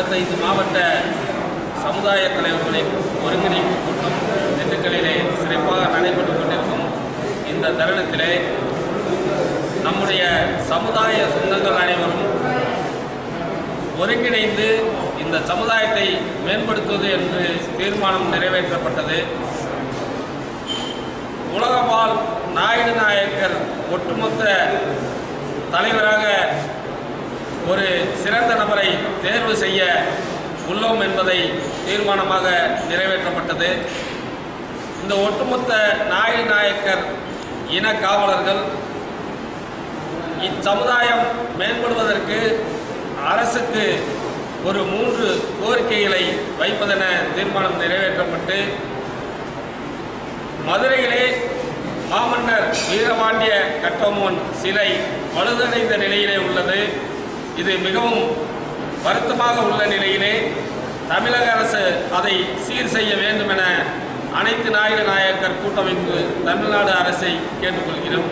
இருபத்தைந்து மாவட்ட சமுதாய தலைவர்களின் ஒருங்கிணைப்பு கூட்டம் திண்டுக்கல்லிலே சிறப்பாக நடைபெற்றுக் கொண்டிருக்கும் இந்த தருணத்திலே நம்முடைய சமுதாய சொந்தங்கள் அனைவரும் ஒருங்கிணைந்து இந்த சமுதாயத்தை மேம்படுத்துவது என்று தீர்மானம் நிறைவேற்றப்பட்டது உலகவாழ் நாயுடு நாயக்கர் ஒட்டுமொத்த தலைவராக ஒரு சிறந்த நபரை தேர்வு செய்ய உள்ளோம் என்பதை தீர்மானமாக நிறைவேற்றப்பட்டது இந்த ஒட்டுமொத்த நாயுடு நாயக்கர் இன காவலர்கள் இச்சமுதாயம் மேம்படுவதற்கு அரசுக்கு ஒரு மூன்று கோரிக்கைகளை வைப்பதென தீர்மானம் நிறைவேற்றப்பட்டு மதுரையிலே மாமன்னர் வீரபாண்டிய கட்டபொம்மன் சிலை பழுதடைந்த நிலையிலே உள்ளது இது மிகவும் வருத்தமாக உள்ள நிலையிலே தமிழக அரசு அதை சீர் செய்ய வேண்டும் என அனைத்து நாயுடு நாயக்கர் கூட்டமைப்பு தமிழ்நாடு அரசை கேட்டுக்கொள்கிறோம்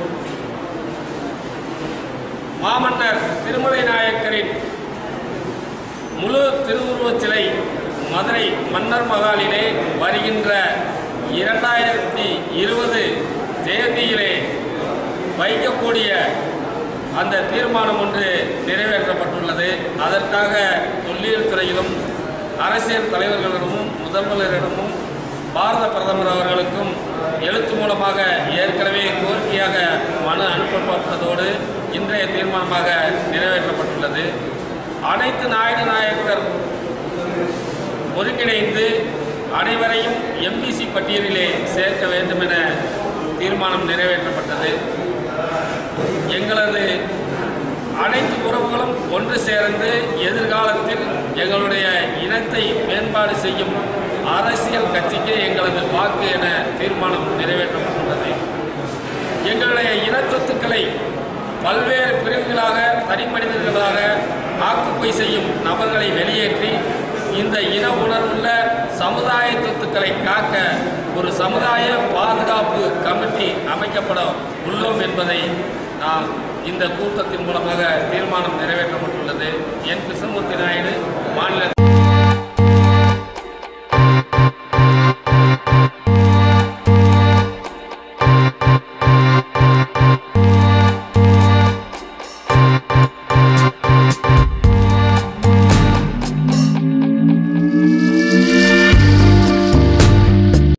மாமன்னர் திருமலை நாயக்கரின் முழு திருவுருவச் சிலை மதுரை மன்னர் மகாலிலே வருகின்ற இரண்டாயிரத்தி இருபது ஜெயந்தியிலே வைக்கக்கூடிய அந்த தீர்மானம் ஒன்று நிறைவேற்றப்பட்டுள்ளது அதற்காக தொல்லியல் துறையிலும் அரசியல் தலைவர்களிடமும் முதல்வரிடமும் பாரத பிரதமர் அவர்களுக்கும் எழுத்து மூலமாக ஏற்கனவே கோரிக்கையாக மனு அனுப்பப்பட்டதோடு இன்றைய தீர்மானமாக நிறைவேற்றப்பட்டுள்ளது அனைத்து நாயுடு நாயக்கர் ஒருங்கிணைந்து அனைவரையும் எம்பிசி பட்டியலிலே சேர்க்க வேண்டும் என தீர்மானம் நிறைவேற்றப்பட்டது எங்களது அனைத்து உறவுகளும் ஒன்று சேர்ந்து எதிர்காலத்தில் எங்களுடைய இனத்தை மேம்பாடு செய்யும் அரசியல் கட்சிக்கு எங்களது வாக்கு என தீர்மானம் நிறைவேற்றப்பட்டுள்ளது எங்களுடைய இன சொத்துக்களை பல்வேறு பிரிவுகளாக தனிமனிதர்களாக ஆக்குப்பை செய்யும் நபர்களை வெளியேற்றி இந்த இன உணர்வுள்ள சமுதாய சொத்துக்களை காக்க ஒரு சமுதாய பாதுகாப்பு கமிட்டி அமைக்கப்பட உள்ளோம் என்பதை நாம் இந்த கூட்டத்தின் மூலமாக தீர்மானம் நிறைவேற்றப்பட்டுள்ளது என் கிருஷ்ணமூர்த்தி நாயுடு மாநில